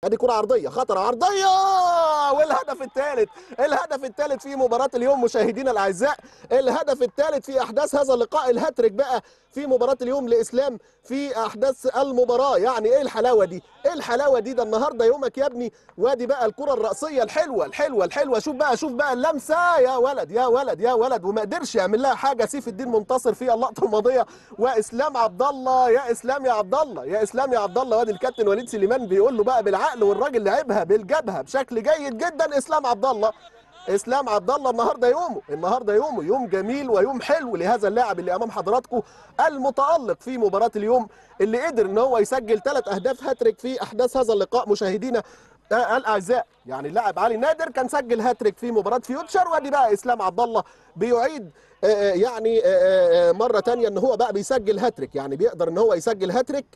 ادي كره عرضيه خطر عرضيه والهدف الثالث الهدف الثالث في مباراه اليوم مشاهدينا الاعزاء الهدف الثالث في احداث هذا اللقاء الهاتريك بقى في مباراه اليوم لاسلام في احداث المباراه يعني ايه الحلاوه دي ايه الحلاوه دي ده النهارده يومك يا ابني وادي بقى الكره الرأسيه الحلوه الحلوه الحلوه شوف بقى شوف بقى اللمسه يا ولد يا ولد يا ولد وما قدرش يعمل لها حاجه سيف الدين منتصر في اللقطه الماضيه واسلام عبد الله يا اسلام يا عبد الله يا اسلام يا عبد الله وادي الكابتن وليد سليمان بيقول له بقى بالعقل والراجل لعبها بالجبهه بشكل جيد جدا اسلام عبد الله اسلام عبد الله النهارده يومه النهارده يومه يوم جميل ويوم حلو لهذا اللاعب اللي امام حضراتكم المتالق في مباراه اليوم اللي قدر ان هو يسجل ثلاث اهداف هاتريك في احداث هذا اللقاء مشاهدينا آه، الاعزاء يعني اللاعب علي نادر كان سجل هاتريك في مباراه فيوتشر وادي بقى اسلام عبد الله بيعيد آه، آه، يعني آه، آه، مره تانية ان هو بقى بيسجل هاتريك يعني بيقدر ان هو يسجل هاتريك